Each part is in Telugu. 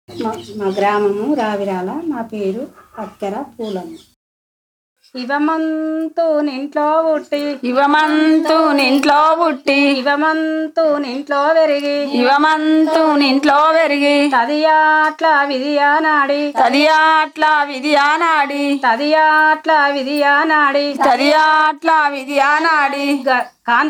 మా మా గ్రామము రావిరాల మా పేరు అక్కర పూలమ్మ శివమంతు నింట్లో పుట్టి ఇవమంతు నింట్లో పుట్టి శివమంతు నింట్లో పెరిగి ఇవమంతు నింట్లో పెరిగి తదియాట్ల విధియా నాడి తదియాట్ల విధియానాడి తదియాట్ల విధియా నాడి తదియాట్ల విధియానాడి గ-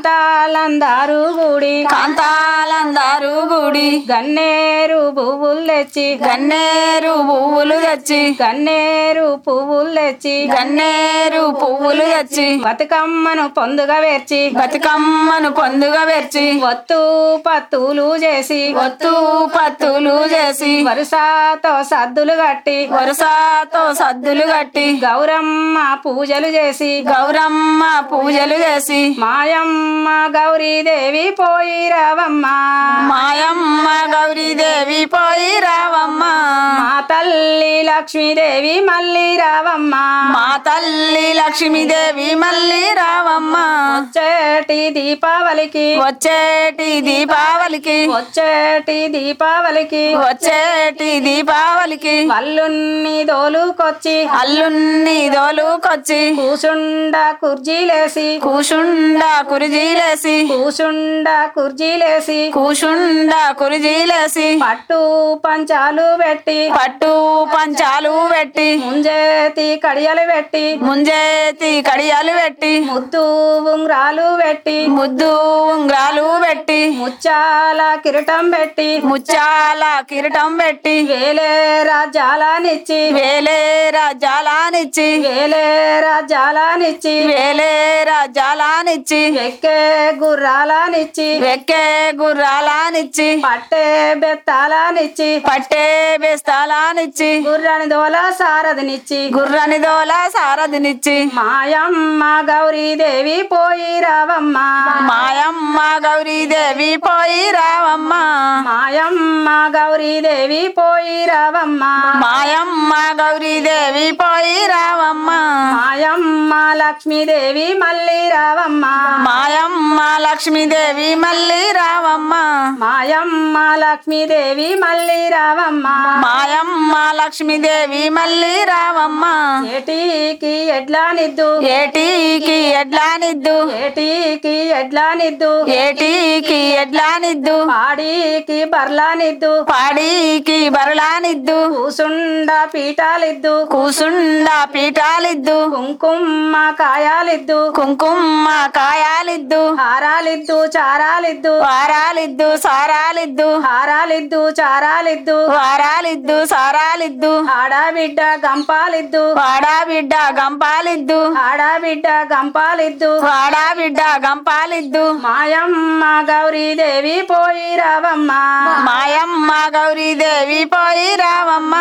కాంతాలందారు గూడి కాంతాలందరూ గుడి గన్నేరు పువ్వులు తెచ్చి గన్నేరు పువ్వులు తెచ్చి గన్నేరు పువ్వులు తెచ్చి గన్నేరు పువ్వులు తెచ్చి బతుకమ్మను పొందుగా వేర్చి బతుకమ్మను పొందుగా పెర్చి ఒత్తు పత్తులు చేసి ఒత్తు పత్తులు చేసి వరుసతో సద్దులు కట్టి వరుసతో సద్దులు కట్టి గౌరమ్మ పూజలు చేసి గౌరమ్మ పూజలు చేసి మాయమ్మ గౌరీదేవి పోయి రావమ్మ మాయమ్మ గౌరీదేవి పోయి రావమ్మ మా తల్లి లక్ష్మీదేవి మళ్ళీ రావమ్మ మా తల్లి లక్ష్మీదేవి మళ్ళీ రావమ్మ వచ్చేటి దీపావళికి వచ్చేటి దీపావళికి వచ్చేటి దీపావళికి వచ్చేటి దీపావళికి వల్లున్ని దోలుకొచ్చి అల్లున్ని దోలుకొచ్చి కూసుండ కుర్జీలేసి కూసుండ కురిజీలేసి కూసుండ కుర్జీలేసి కూసుండ కురిజీలేసి పట్టు పంచాలు పెట్టి పట్టు పంచాలు పెట్టి ముంజేతి కడియలు పెట్టి ముంజేతి కడియాలు పెట్టి ముద్దు ఉంగరాలు పెట్టి ముద్దు ఉంగరాలు పెట్టి ముచ్చాల కిరీటం పెట్టి ముచ్చాల కిరీటం పెట్టి వేలే రాజ్యాలనిచ్చి వేలే రాజ్యాలానిచ్చి వేలే రాజ్యాలనిచ్చి వేలే రాజ్యాలానిచ్చి ఎక్కే గుర్రాలనిచ్చి వెక్కే గుర్రాలానిచ్చి పట్టే బెత్తాలనిచ్చి పట్టే బెస్తాలానిచ్చి గుర్రాని దోల సారథినిచ్చి గుర్రని దోల సారథినిచ్చి మాయమ్మ గౌరీదేవి పోయి రావమ్మ మాయమ్మ గౌరీదేవి పోయి రావమ్మ మాయమ్మ గౌరీదేవి పోయి రావమ్మ మాయమ్మ గౌరీదేవి పోయి రావమ్మ మాయమ్మ లక్ష్మీదేవి మళ్ళీ రావమ్మ మాయమ్మ లక్ష్మీదేవి మళ్ళీ రావమ్మ మాయమ్మ లక్ష్మీదేవి మళ్ళీ రావమ్మ మాయమ్మ లక్ష్మీదేవి మళ్ళీ రావమ్మ ఏటికి ఎడ్లా నిద్దు ఏటీకి ఎడ్లానిద్దు ఏటికి ఎడ్లా నిద్దు ఏటీకి ఎడ్లానిద్దు పాడికి బర్లా నిద్దు పాడీకి బరలానిద్దు కూసుండ పీఠాలిద్దు కూసుండ పీఠాలిద్దు కుంకుమ కాయాలిద్దు కుంకుమ కాయాలిద్దు హారాలిద్దు చారాలిద్దు వారాలిద్దు సారాలిద్దు హారాలిద్దు చారాలిద్దు వారాలిద్దు సారాలిద్దు ఆడబిడ్డ గంపాలిద్దు వాడా బిడ్డ గంపాలిద్దు ఆడబిడ్డ గంపాలిద్దు వాడా బిడ్డ గంపాలిద్దు మాయమ్మ గౌరీదేవి పోయి రావమ్మ మాయమ్మ గౌరీదేవి పోయి రావమ్మ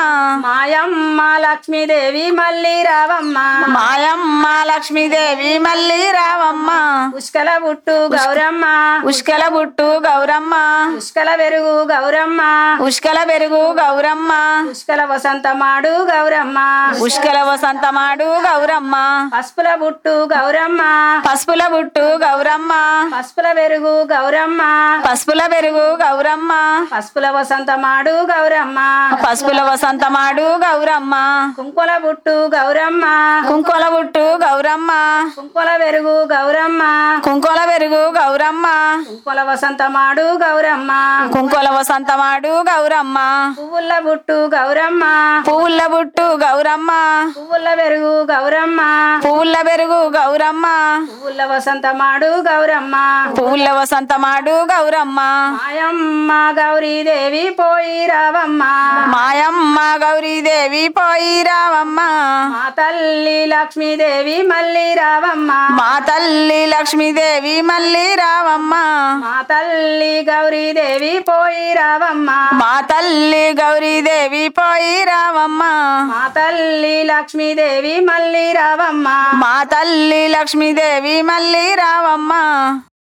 మాయమ్మ లక్ష్మీదేవి మళ్ళీ రావమ్మ మాయమ్మ లక్ష్మీదేవి మళ్ళీ రావమ్మ ఉష్కల బుట్టు గౌరమ్మ ఉష్కల బుట్టు గౌరమ్మ ఉష్కల వెరుగు గౌరమ్మ ఉష్కల పెరుగు గౌరమ్మ ఉష్కల వసంతమాడు గౌరమ్మ ఉష్కల వసంతమాడు గౌరమ్మ పసుపుల బుట్టు గౌరమ్మ పసుపుల బుట్టు గౌరమ్మ పసుపుల వెరుగు గౌరమ్మ పసుపుల పెరుగు గౌరమ్మ పసుపుల వసంతమాడు గౌరమ్మ పసుపుల వసంతమాడు గౌరమ్మ కుంకుల బుట్టు గౌరమ్మ కుంకుల బుట్టు గౌరమ్మ కుంకుల వెరుగు గౌరమ్మ కుంకుల పెరుగు గౌరమ్మ కుంకుల వసంతమాడు గౌరమ్మ కుంకుల వసంతమాడు గౌరమ్మ పువ్వుల బుట్టు గౌరమ్మ పువ్వుల బుట్టు గౌరమ్మ పువ్వుల వెరుగు గౌరమ్మ పువ్వుల పెరుగు గౌరమ్మ పువ్వుల వసంతమాడు గౌరమ్మ పువ్వుల వసంతమాడు గౌరమ్మ మాయమ్మ గౌరీదేవి పోయి రావమ్మ మాయమ్మ గౌరీదేవి పోయి రావమ్మ మా తల్లి లక్ష్మీదేవి మళ్ళీ రావమ్మ మా తల్లి లక్ష్మీదేవి మళ్ళీ రావమ్మ మా తల్లి గౌరీదేవి పోయి రావమ్మ మా తల్లి గౌరీదేవి పోయి రావమ్మ మా తల్లి లక్ష్మీదేవి మళ్ళీ రావమ్మ మా తల్లి లక్ష్మీదేవి మళ్ళీ రావమ్మ